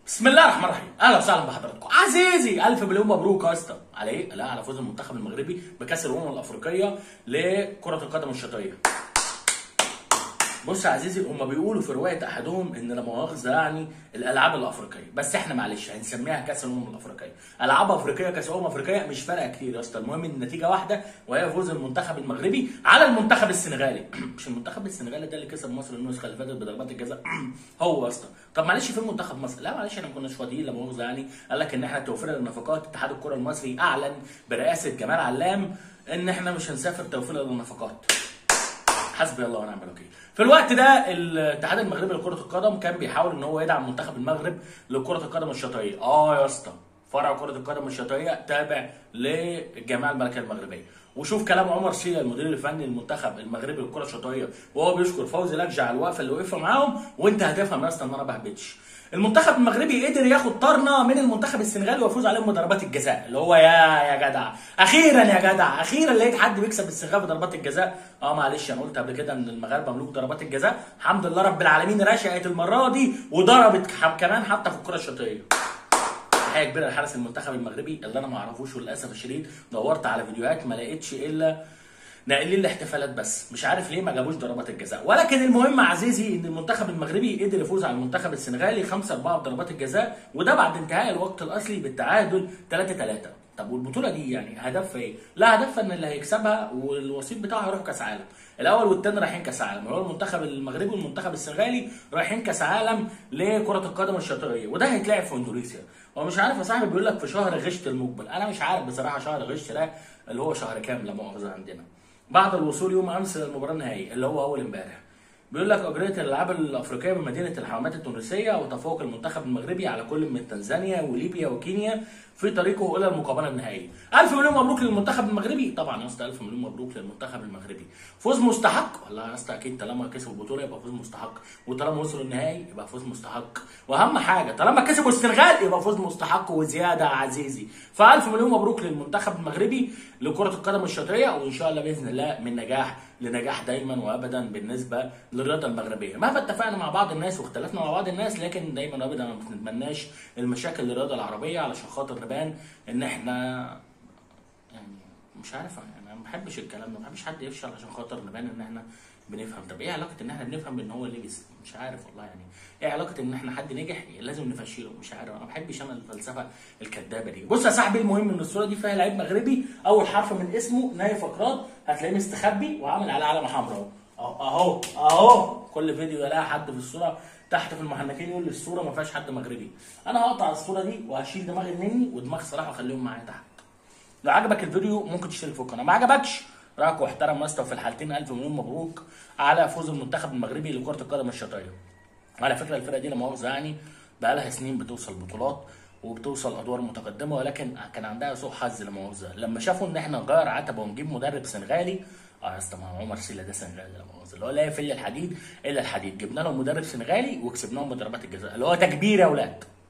بسم الله الرحمن الرحيم اهلا وسهلا بحضراتكم عزيزي الف مليون مبروك يا اسطى على ايه لا على فوز المنتخب المغربي بكاس الامم الافريقيه لكره القدم الشاطئيه بص يا عزيزي هم بيقولوا في روايه احدهم ان لا مؤاخذه يعني الالعاب الافريقيه بس احنا معلش هنسميها كاس الامم الافريقيه العاب افريقيه كاس امم افريقيه مش فارقه كتير يا اسطى المهم ان النتيجه واحده وهي فوز المنتخب المغربي على المنتخب السنغالي مش المنتخب السنغالي ده اللي كسب مصر النسخه اللي فاتت بضربات الجزاء هو يا اسطى طب معلش فين منتخب مصر لا معلش احنا ما كناش فاضيين لا مؤاخذه يعني قال لك ان احنا توفير النفقات اتحاد الكره المصري اعلن برئاسه جمال علام ان احنا مش هنسافر توفير للنفقات حسبي الله ونعم الوكيل في الوقت ده الاتحاد المغربي لكره القدم كان بيحاول ان هو يدعم منتخب المغرب لكره القدم الشاطئيه اه يا اسطى فرع كره القدم الشاطئيه تابع للجمعيه الملكيه المغربيه وشوف كلام عمر سيلا المدير الفني للمنتخب المغربي للكره الشاطئيه وهو بيشكر فوزي لكجع على الوقفه اللي وقفها معاهم وانت هتفهم يا اسطى ان انا بهبتش المنتخب المغربي قدر ياخد طرنا من المنتخب السنغالي ويفوز عليهم بضربات الجزاء اللي هو يا يا جدع اخيرا يا جدع اخيرا لقيت حد بيكسب السنغال بضربات الجزاء اه معلش انا قلت قبل كده ان المغاربه ملوك ضربات الجزاء الحمد لله رب العالمين رشقت المره دي وضربت كمان حتى في الكره الشاطئيه تحيه كبيره لحارس المنتخب المغربي اللي انا ما اعرفوش وللاسف الشديد دورت على فيديوهات ما لقيتش الا ناقلين الاحتفالات بس مش عارف ليه ما جابوش ضربات الجزاء ولكن المهم عزيزي ان المنتخب المغربي قدر يفوز على المنتخب السنغالي 5 4 بضربات الجزاء وده بعد انتهاء الوقت الاصلي بالتعادل 3 3 طب والبطوله دي يعني هدفها ايه؟ لا هدفها ان اللي هيكسبها والوسيط بتاعها هيروح كاس عالم الاول والثاني رايحين كاس عالم اللي هو المنتخب المغربي والمنتخب السنغالي رايحين كاس عالم لكره القدم الشاطئيه وده هيتلعب في اندونيسيا هو مش عارف يا صاحبي بيقول لك في شهر غشت المقبل انا مش عارف بصراحه شهر غشت ده اللي هو شهر كام لا مؤاخذه عندنا بعد الوصول يوم امس للمباراه النهائيه اللي هو اول امبارح بيقول لك اجريت الالعاب الافريقيه بمدينه الحمامات التونسيه وتفوق المنتخب المغربي على كل من تنزانيا وليبيا وكينيا في طريقه الى المقابله النهائيه. الف مليون مبروك للمنتخب المغربي طبعا يا اسطى الف مليون مبروك للمنتخب المغربي. فوز مستحق والله يا اسطى اكيد طالما كسبوا البطوله يبقى فوز مستحق وطالما وصلوا النهائي يبقى فوز مستحق واهم حاجه طالما كسبوا السنغال يبقى فوز مستحق وزياده يا عزيزي. فالف مليون مبروك للمنتخب المغربي لكره القدم الشاطئيه وان شاء الله باذن الله من نجاح لنجاح دايما وابدا بالنسبه للرياضه المغربيه مهما اتفقنا مع بعض الناس واختلفنا مع بعض الناس لكن دايما وابدا ما بنتمناش المشاكل للرياضه العربيه علشان خاطر نبان ان احنا يعني مش عارف يعني انا ما بحبش الكلام ده ما بحبش حد يفشل عشان خاطر نبان ان احنا بنفهم طب ايه علاقه ان احنا بنفهم بان هو لبس مش عارف والله يعني ايه علاقه ان احنا حد نجح لازم نفشله مش عارف انا ما بحبش انا الفلسفه الكدابه دي بص يا صاحبي المهم ان الصوره دي فيها لعيب مغربي اول حرف من اسمه نايف اكراد هتلاقيه مستخبي وعامل عليه علامه حمراء اهو اهو اهو كل فيديو يلاقي حد في الصوره تحت في المحنكين يقول لي الصوره ما فيهاش حد مغربي انا هقطع الصوره دي وهشيل دماغي مني ودماغ صلاح واخليهم معايا تحت لو عجبك الفيديو ممكن تشترك في القناه ما عجبكش رايك واحترم يا اسطى في الحالتين الف مليون مبروك على فوز المنتخب المغربي لكره القدم الشاطئيه على فكره الفرقه دي لا مؤاخذه يعني بقى لها سنين بتوصل بطولات وبتوصل ادوار متقدمه ولكن كان عندها سوء حظ لا مؤاخذه لما شافوا ان احنا نغير عتبه ونجيب مدرب سنغالي اه يا اسطى ما عمر سيلا ده سنغالي لا مؤاخذه اللي هو لا يفل الحديد الا الحديد جبنا لهم مدرب سنغالي وكسبناهم بضربات الجزاء اللي هو تكبير يا اولاد